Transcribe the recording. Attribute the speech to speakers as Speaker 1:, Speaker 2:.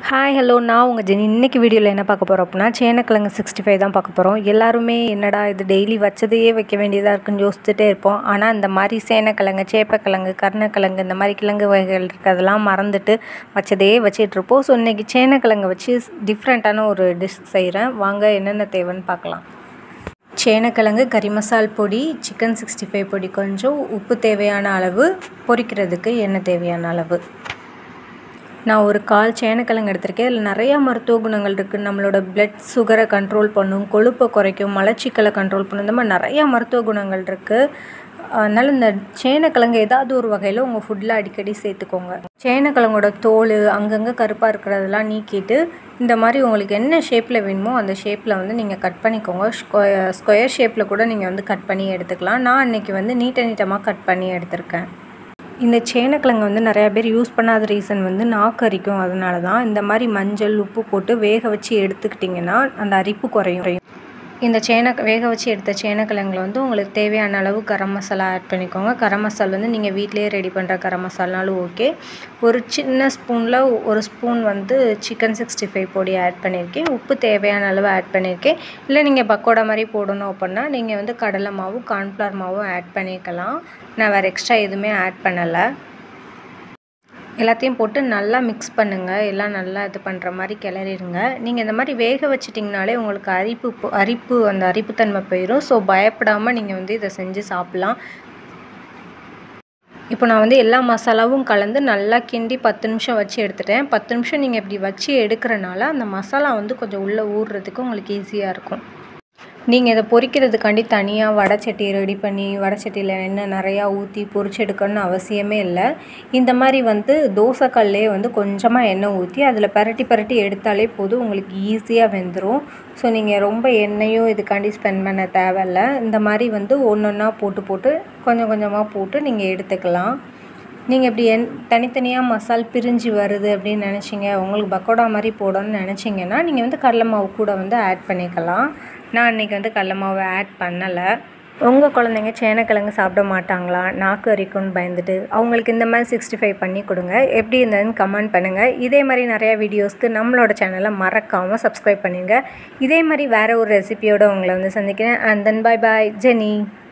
Speaker 1: hi hello நான் உங்கள் Jenny இன்றைக்கி வீடியோவில் என்ன பார்க்க போகிறோம் அப்படின்னா சேனக்கிழங்கு சிக்ஸ்டி ஃபைவ் தான் பார்க்க போகிறோம் எல்லாருமே என்னடா இது டெய்லி வச்சதையே வைக்க வேண்டியதாக இருக்குன்னு யோசிச்சுட்டே இருப்போம் ஆனால் இந்த மாதிரி சேனக்கிழங்கு சேப்பக்கிழங்கு கருணக்கிழங்கு இந்த மாதிரி கிழங்கு வகைகள் இருக்கிறதெல்லாம் மறந்துட்டு வச்சதையே வச்சிட்ருப்போம் ஸோ இன்றைக்கி சேனக்கிழங்கு வச்சு டிஃப்ரெண்ட்டான ஒரு டிஷ் செய்கிறேன் வாங்க என்னென்ன தேவைன்னு பார்க்கலாம் சேனக்கிழங்கு கறி மசால் பொடி சிக்கன் சிக்ஸ்டி ஃபைவ் பொடி கொஞ்சம் உப்பு தேவையான அளவு பொரிக்கிறதுக்கு எண்ணெய் தேவையான அளவு நான் ஒரு கால் சேனக்கிழங்கு எடுத்திருக்கேன் இதில் நிறையா மருத்துவ குணங்கள் இருக்குது நம்மளோட பிளட் சுகரை கண்ட்ரோல் பண்ணும் கொழுப்பை குறைக்கும் மலச்சிக்கலை கண்ட்ரோல் பண்ணும் இந்த மாதிரி நிறையா மருத்துவ குணங்கள் இருக்குது அதனால் இந்த சேனக்கிழங்கு ஏதாவது ஒரு வகையில் உங்கள் ஃபுட்டில் அடிக்கடி சேர்த்துக்கோங்க சேனக்கிழங்கோட தோல் அங்கங்கே கருப்பாக இருக்கிறதெல்லாம் நீக்கிட்டு இந்த மாதிரி உங்களுக்கு என்ன ஷேப்பில் வேணுமோ அந்த ஷேப்பில் வந்து நீங்கள் கட் பண்ணிக்கோங்க ஸ்கொயர் ஸ்கொயர் ஷேப்பில் கூட நீங்கள் வந்து கட் பண்ணி எடுத்துக்கலாம் நான் இன்றைக்கி வந்து நீட்ட நீட்டமாக கட் பண்ணி எடுத்திருக்கேன் இந்த சேனக்கிழங்கு வந்து நிறையா பேர் யூஸ் பண்ணாத ரீசன் வந்து நாக்கு அரிக்கும் அதனால தான் இந்த மாதிரி மஞ்சள் உப்பு போட்டு வேக வச்சு எடுத்துக்கிட்டிங்கன்னா அந்த அரிப்பு குறையும் இந்த சேன வேக வச்சு எடுத்த சேனக்கிழங்குல வந்து உங்களுக்கு தேவையான அளவு கரம் மசாலா ஆட் பண்ணிக்கோங்க கரம் மசாலா வந்து நீங்கள் வீட்டிலேயே ரெடி பண்ணுற கரம் மசாலானாலும் ஓகே ஒரு சின்ன ஸ்பூனில் ஒரு ஸ்பூன் வந்து சிக்கன் சிக்ஸ்டி ஃபைவ் பொடி ஆட் பண்ணியிருக்கேன் உப்பு தேவையான அளவு ஆட் பண்ணியிருக்கேன் இல்லை நீங்கள் பக்கோடா மாதிரி போடணும் அப்படின்னா நீங்கள் வந்து கடலை மாவும் கார்ன்ஃப்ளவர் மாவும் ஆட் பண்ணிக்கலாம் நான் வேறு எக்ஸ்ட்ரா எதுவுமே ஆட் பண்ணலை எல்லாத்தையும் போட்டு நல்லா மிக்ஸ் பண்ணுங்கள் எல்லாம் நல்லா இது பண்ணுற மாதிரி கிளறிடுங்க நீங்கள் இந்த மாதிரி வேக வச்சிட்டிங்கனாலே உங்களுக்கு அரிப்பு அரிப்பு அந்த அரிப்புத்தன்மை போயிடும் ஸோ பயப்படாமல் நீங்கள் வந்து இதை செஞ்சு சாப்பிட்லாம் இப்போ நான் வந்து எல்லா மசாலாவும் கலந்து நல்லா கிண்டி பத்து நிமிஷம் வச்சு எடுத்துட்டேன் பத்து நிமிஷம் நீங்கள் இப்படி வச்சு எடுக்கிறனால அந்த மசாலா வந்து கொஞ்சம் உள்ளே ஊறுறதுக்கு உங்களுக்கு ஈஸியாக இருக்கும் நீங்கள் இதை பொரிக்கிறதுக்காண்டி தனியாக வடைச்சட்டி ரெடி பண்ணி வடைச்சட்டியில் எண்ணெய் நிறையா ஊற்றி பொரிச்சு எடுக்கணும்னு அவசியமே இல்லை இந்த மாதிரி வந்து தோசைக்கல்லே வந்து கொஞ்சமாக எண்ணெய் ஊற்றி அதில் பரட்டி பரட்டி எடுத்தாலே போதும் உங்களுக்கு ஈஸியாக வெந்துடும் ஸோ நீங்கள் ரொம்ப எண்ணெயும் இதுக்காண்டி ஸ்பெண்ட் பண்ண தேவையில்ல இந்த மாதிரி வந்து ஒன்று ஒன்றா போட்டு போட்டு கொஞ்சம் கொஞ்சமாக போட்டு நீங்கள் எடுத்துக்கலாம் நீங்கள் இப்படி என் தனித்தனியாக மசால் பிரிஞ்சு வருது அப்படின்னு நினச்சிங்க உங்களுக்கு பக்கோடா மாதிரி போடணும்னு நினச்சிங்கன்னா நீங்கள் வந்து கடலை மாவு கூட வந்து ஆட் பண்ணிக்கலாம் நான் இன்றைக்கி வந்து கடல மாவு ஆட் பண்ணலை உங்கள் குழந்தைங்க சேனக்கிழங்கு சாப்பிட மாட்டாங்களா நாக்கு அரிக்கும்னு பயந்துட்டு அவங்களுக்கு இந்த மாதிரி சிக்ஸ்டி ஃபைவ் பண்ணி கொடுங்க எப்படி இருந்ததுன்னு கமெண்ட் பண்ணுங்கள் இதே மாதிரி நிறையா வீடியோஸ்க்கு நம்மளோட சேனலை மறக்காமல் சப்ஸ்கிரைப் பண்ணுங்கள் இதே மாதிரி வேறு ஒரு ரெசிபியோடு உங்களை வந்து சந்திக்கிறேன் and then bye bye Jenny